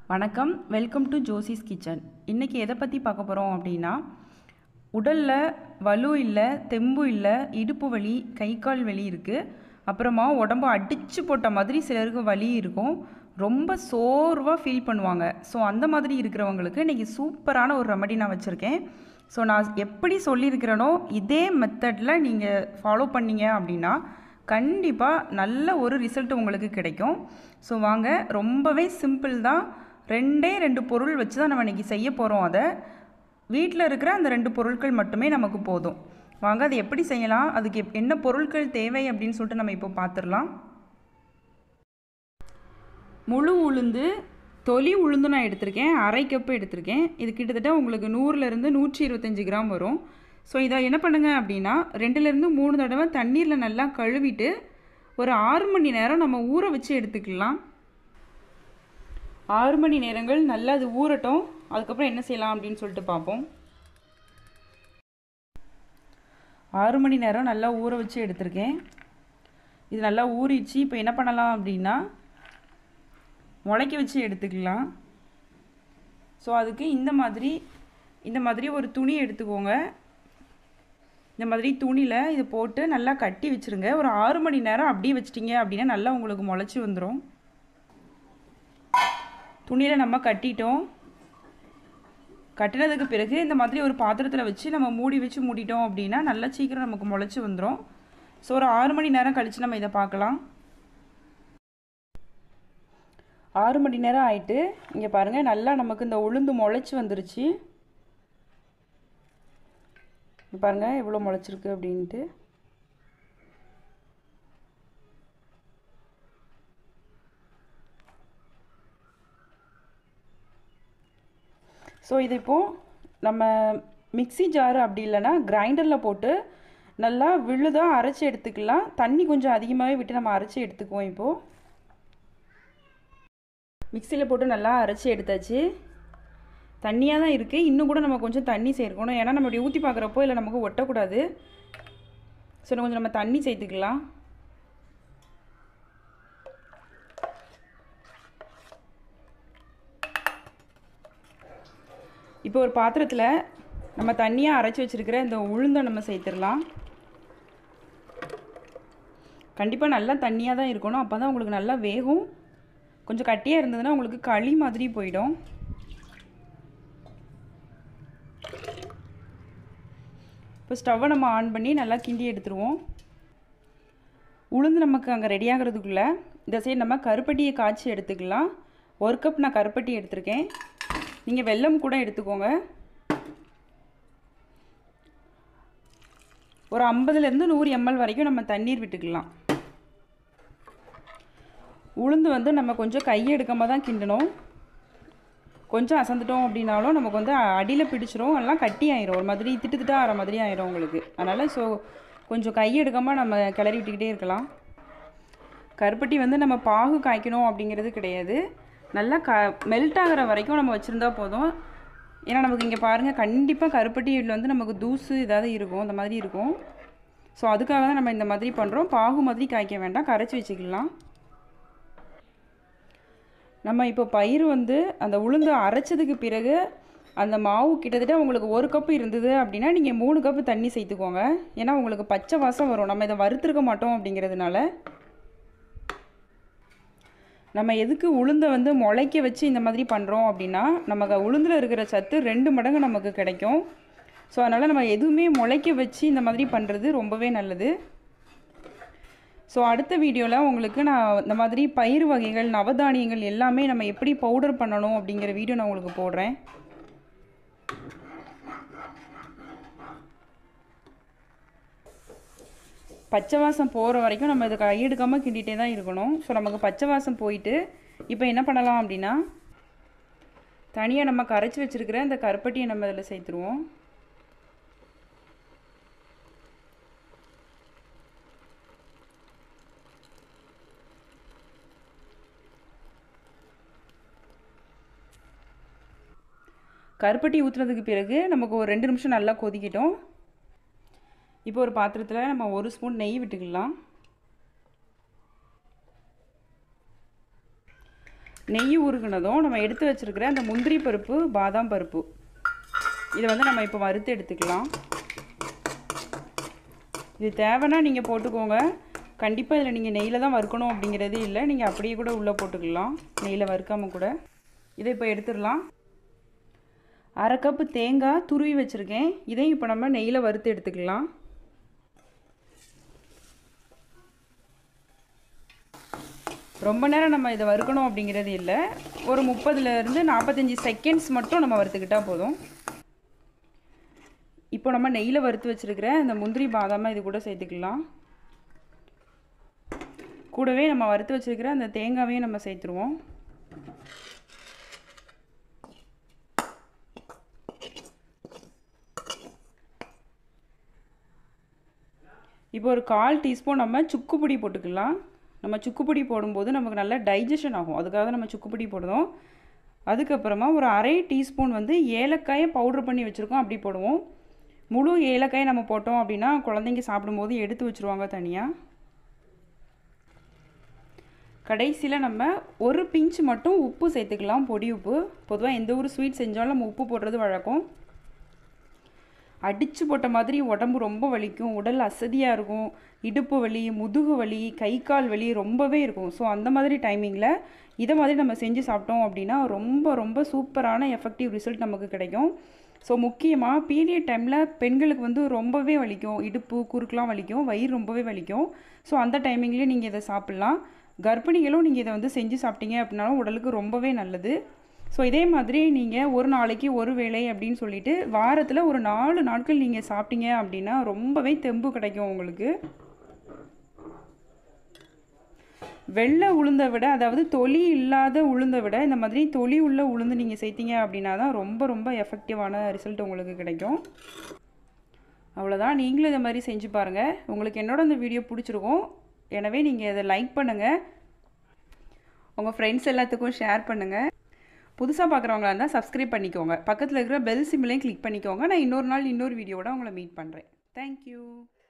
வணக்கம் welcome to Josie's kitchen இன்றைக்கி எதை பற்றி பார்க்க போகிறோம் அப்படின்னா உடலில் வலு இல்லை தெம்பு இல்லை இடுப்பு வலி கை கால் வலி இருக்குது அப்புறமா உடம்பு அடித்து போட்ட மாதிரி சிலருக்கு வலி இருக்கும் ரொம்ப சோர்வாக ஃபீல் பண்ணுவாங்க ஸோ அந்த மாதிரி இருக்கிறவங்களுக்கு இன்றைக்கி சூப்பரான ஒரு ரெமடி நான் வச்சுருக்கேன் ஸோ நான் எப்படி சொல்லியிருக்கிறேனோ இதே மெத்தடில் நீங்கள் ஃபாலோ பண்ணீங்க அப்படின்னா கண்டிப்பாக நல்ல ஒரு ரிசல்ட் உங்களுக்கு கிடைக்கும் ஸோ வாங்க ரொம்பவே சிம்பிள் தான் ரெண்டே ரெண்டு பொருள் வச்சு தான் நம்ம இன்றைக்கி செய்ய போகிறோம் அதை வீட்டில் இருக்கிற அந்த ரெண்டு பொருட்கள் மட்டுமே நமக்கு போதும் வாங்க அதை எப்படி செய்யலாம் அதுக்கு எப்- என்ன பொருட்கள் தேவை அப்படின்னு சொல்லிட்டு நம்ம இப்போ பார்த்துடலாம் முழு உளுந்து தொலி உளுந்து நான் எடுத்திருக்கேன் அரை கப்பு எடுத்திருக்கேன் இது கிட்டத்தட்ட உங்களுக்கு நூறுலேருந்து நூற்றி இருபத்தஞ்சி கிராம் வரும் ஸோ இதை என்ன பண்ணுங்க அப்படின்னா ரெண்டுலேருந்து மூணு தடவை தண்ணீரில் நல்லா கழுவிட்டு ஒரு ஆறு மணி நேரம் நம்ம ஊற வச்சு எடுத்துக்கலாம் ஆறு மணி நேரங்கள் நல்லா அது ஊறட்டும் அதுக்கப்புறம் என்ன செய்யலாம் அப்படின்னு சொல்லிட்டு பார்ப்போம் ஆறு மணி நேரம் நல்லா ஊற வச்சு எடுத்திருக்கேன் இது நல்லா ஊறிச்சு இப்போ என்ன பண்ணலாம் அப்படின்னா முளைக்க வச்சு எடுத்துக்கலாம் ஸோ அதுக்கு இந்த மாதிரி இந்த மாதிரி ஒரு துணி எடுத்துக்கோங்க இந்த மாதிரி துணியில் இது போட்டு நல்லா கட்டி வச்சுருங்க ஒரு ஆறு மணி நேரம் அப்படியே வச்சிட்டிங்க அப்படின்னா நல்லா உங்களுக்கு முளைச்சி வந்துடும் துணியில் நம்ம கட்டிட்டோம் கட்டினதுக்கு பிறகு இந்த மாதிரி ஒரு பாத்திரத்தில் வச்சு நம்ம மூடி வச்சு மூடிட்டோம் அப்படின்னா நல்லா சீக்கிரம் நமக்கு முளைச்சி வந்துடும் ஸோ ஒரு ஆறு மணி நேரம் கழித்து நம்ம இதை பார்க்கலாம் ஆறு மணி நேரம் ஆயிட்டு இங்கே பாருங்கள் நல்லா நமக்கு இந்த உளுந்து முளைச்சி வந்துருச்சு இங்க பாருங்க எவ்வளோ முளைச்சிருக்கு அப்படின்ட்டு ஸோ இது இப்போது நம்ம மிக்ஸி ஜார் அப்படி இல்லைன்னா கிரைண்டரில் போட்டு நல்லா விழுதாக அரைச்சி எடுத்துக்கலாம் தண்ணி கொஞ்சம் அதிகமாகவே விட்டு நம்ம அரைச்சி எடுத்துக்குவோம் இப்போது மிக்சியில் போட்டு நல்லா அரைச்சி எடுத்தாச்சு தண்ணியாக தான் இருக்குது இன்னும் கூட நம்ம கொஞ்சம் தண்ணி சேர்க்கணும் ஏன்னா நம்ம இப்படி ஊற்றி பார்க்குறப்போ இல்லை நமக்கு ஒட்டக்கூடாது ஸோ இன்னும் கொஞ்சம் நம்ம தண்ணி சேர்த்துக்கலாம் இப்போ ஒரு பாத்திரத்தில் நம்ம தண்ணியாக அரைச்சி வச்சுருக்கிற இந்த உளுந்தை நம்ம சேர்த்துடலாம் கண்டிப்பாக நல்லா தண்ணியாக தான் இருக்கணும் அப்போ தான் உங்களுக்கு நல்லா வேகும் கொஞ்சம் கட்டியாக இருந்ததுன்னா உங்களுக்கு களி மாதிரி போயிடும் இப்போ ஸ்டவ்வை நம்ம ஆன் பண்ணி நல்லா கிண்டி எடுத்துருவோம் உளுந்து நமக்கு அங்கே ரெடி ஆகிறதுக்குள்ளே இந்த சைடு நம்ம கருப்பட்டியை காய்ச்சி எடுத்துக்கலாம் ஒரு கப் நான் கருப்பட்டி எடுத்திருக்கேன் நீங்கள் வெல்லம் கூட எடுத்துக்கோங்க ஒரு ஐம்பதுலேருந்து நூறு எம்எல் வரைக்கும் நம்ம தண்ணீர் விட்டுக்கலாம் உளுந்து வந்து நம்ம கொஞ்சம் கை எடுக்காம தான் கிண்டணும் கொஞ்சம் அசந்துட்டோம் அப்படின்னாலும் நமக்கு வந்து அடியில் பிடிச்சிரும் எல்லாம் கட்டி ஆயிரும் ஒரு மாதிரி திட்டு திட்டா ஆகிற மாதிரி ஆயிரும் உங்களுக்கு அதனால் ஸோ கொஞ்சம் கை எடுக்காமல் நம்ம கிளறி விட்டுக்கிட்டே இருக்கலாம் கருப்பட்டி வந்து நம்ம பாகு காய்க்கணும் அப்படிங்கிறது கிடையாது நல்லா க மெல்ட் ஆகிற வரைக்கும் நம்ம வச்சுருந்தா போதும் ஏன்னா நமக்கு இங்கே பாருங்கள் கண்டிப்பாக கருப்பட்டியில் வந்து நமக்கு தூசு ஏதாவது இருக்கும் அந்த மாதிரி இருக்கும் ஸோ அதுக்காக தான் நம்ம இந்த மாதிரி பண்ணுறோம் பாகு மாதிரி காய்க்க வேண்டாம் கரைச்சி வச்சுக்கலாம் நம்ம இப்போ பயிர் வந்து அந்த உளுந்து அரைச்சதுக்கு பிறகு அந்த மாவு கிட்டத்தட்ட உங்களுக்கு ஒரு கப்பு இருந்தது அப்படின்னா நீங்கள் மூணு கப்பு தண்ணி சேர்த்துக்கோங்க ஏன்னா உங்களுக்கு பச்சை வாசம் வரும் நம்ம இதை வறுத்துருக்க மாட்டோம் அப்படிங்கிறதுனால நம்ம எதுக்கு உளுந்தை வந்து முளைக்க வச்சு இந்த மாதிரி பண்ணுறோம் அப்படின்னா நமக்கு உளுந்தில் இருக்கிற சத்து ரெண்டு மடங்கு நமக்கு கிடைக்கும் ஸோ அதனால் நம்ம எதுவுமே முளைக்க வச்சு இந்த மாதிரி பண்ணுறது ரொம்பவே நல்லது ஸோ அடுத்த வீடியோவில் உங்களுக்கு நான் இந்த மாதிரி பயிர் வகைகள் நவதானியங்கள் எல்லாமே நம்ம எப்படி பவுடர் பண்ணணும் அப்படிங்கிற வீடியோ நான் உங்களுக்கு போடுறேன் பச்சை வாசம் போகிற வரைக்கும் நம்ம இதை கையெடுக்காமல் கிண்டிகிட்டே தான் இருக்கணும் ஸோ நமக்கு பச்சை வாசம் போயிட்டு இப்போ என்ன பண்ணலாம் அப்படின்னா தனியாக நம்ம கரைச்சி வச்சுருக்கிற இந்த கருப்பட்டியை நம்ம இதில் சேர்த்துருவோம் கருப்பட்டி ஊற்றுனதுக்கு பிறகு நமக்கு ஒரு ரெண்டு நிமிஷம் நல்லா கொதிக்கட்டும் இப்போ ஒரு பாத்திரத்தில் நம்ம ஒரு ஸ்பூன் நெய் விட்டுக்கலாம் நெய் உருகுனதும் நம்ம எடுத்து வச்சுருக்கிற அந்த முந்திரி பருப்பு பாதாம் பருப்பு இதை வந்து நம்ம இப்போ வறுத்து எடுத்துக்கலாம் இது தேவைன்னா நீங்கள் போட்டுக்கோங்க கண்டிப்பாக இதில் நீங்கள் நெய்யில் தான் வறுக்கணும் அப்படிங்கிறதே இல்லை நீங்கள் அப்படியே கூட உள்ளே போட்டுக்கலாம் நெய்யில் வறுக்காமல் கூட இதை இப்போ எடுத்துடலாம் அரை கப்பு தேங்காய் துருவி வச்சுருக்கேன் இதையும் இப்போ நம்ம நெய்யில் வறுத்து எடுத்துக்கலாம் ரொம்ப நேரம் நம்ம இதை வறுக்கணும் அப்படிங்கிறது இல்லை ஒரு முப்பதுலேருந்து நாற்பத்தஞ்சி செகண்ட்ஸ் மட்டும் நம்ம வறுத்துக்கிட்டால் போதும் இப்போ நம்ம நெய்யில் வறுத்து வச்சுருக்கிற இந்த முந்திரி பாதாமை இது கூட சேர்த்துக்கலாம் கூடவே நம்ம வறுத்து வச்சுருக்கிற அந்த தேங்காவையும் நம்ம சேர்த்துருவோம் இப்போ ஒரு கால் டீஸ்பூன் நம்ம சுக்கு பொடி போட்டுக்கலாம் நம்ம சுக்கு பொடி போடும்போது நமக்கு நல்லா டைஜஷன் ஆகும் அதுக்காக நம்ம சுக்கு பொடி போடுறோம் அதுக்கப்புறமா ஒரு அரை டீஸ்பூன் வந்து ஏலக்காயை பவுட்ரு பண்ணி வச்சுருக்கோம் அப்படி போடுவோம் முழு ஏலக்காயை நம்ம போட்டோம் அப்படின்னா குழந்தைங்க சாப்பிடும்போது எடுத்து வச்சுருவாங்க தனியாக கடைசியில் நம்ம ஒரு பிஞ்சு மட்டும் உப்பு சேர்த்துக்கலாம் பொடி உப்பு பொதுவாக எந்த ஒரு ஸ்வீட் செஞ்சாலும் நம்ம உப்பு போடுறது வழக்கம் அடித்து போட்ட மாதிரி உடம்பு ரொம்ப வலிக்கும் உடல் அசதியாக இருக்கும் இடுப்பு வலி முதுகு வலி கை கால் வலி ரொம்பவே இருக்கும் ஸோ அந்த மாதிரி டைமிங்கில் இதை மாதிரி நம்ம செஞ்சு சாப்பிட்டோம் அப்படின்னா ரொம்ப ரொம்ப சூப்பரான எஃபெக்டிவ் ரிசல்ட் நமக்கு கிடைக்கும் ஸோ முக்கியமாக பீரியட் டைமில் பெண்களுக்கு வந்து ரொம்பவே வலிக்கும் இடுப்பு குறுக்கெலாம் வலிக்கும் வயிறு ரொம்பவே வலிக்கும் ஸோ அந்த டைமிங்லேயே நீங்கள் இதை சாப்பிட்லாம் கர்ப்பிணிகளும் நீங்கள் இதை வந்து செஞ்சு சாப்பிட்டீங்க அப்படின்னாலும் உடலுக்கு ரொம்பவே நல்லது ஸோ இதே மாதிரி நீங்கள் ஒரு நாளைக்கு ஒரு வேளை அப்படின்னு சொல்லிட்டு வாரத்தில் ஒரு நாலு நாட்கள் நீங்கள் சாப்பிட்டீங்க அப்படின்னா ரொம்பவே தெம்பு கிடைக்கும் உங்களுக்கு வெள்ளை உளுந்தை விட அதாவது தொலி இல்லாத உளுந்தை விட இந்த மாதிரி தொலி உள்ள உளுந்து நீங்கள் சேர்த்தீங்க அப்படின்னா தான் ரொம்ப ரொம்ப எஃபெக்டிவான ரிசல்ட் உங்களுக்கு கிடைக்கும் அவ்வளோதான் நீங்களும் இதை மாதிரி செஞ்சு பாருங்கள் உங்களுக்கு என்னோட இந்த வீடியோ பிடிச்சிருக்கும் எனவே நீங்கள் இதை லைக் பண்ணுங்கள் உங்கள் ஃப்ரெண்ட்ஸ் எல்லாத்துக்கும் ஷேர் பண்ணுங்கள் புதுசாக பார்க்குறவங்களா இருந்தால் சப்ஸ்கிரைப் பண்ணிக்கோங்க பக்கத்தில் இருக்கிற பெல் சிம்லையும் கிளிக் பண்ணிக்கோங்க நான் இன்னொரு நாள் இன்னொரு வீடியோவோட உங்களை மீட் பண்ணுறேன் தேங்க்யூ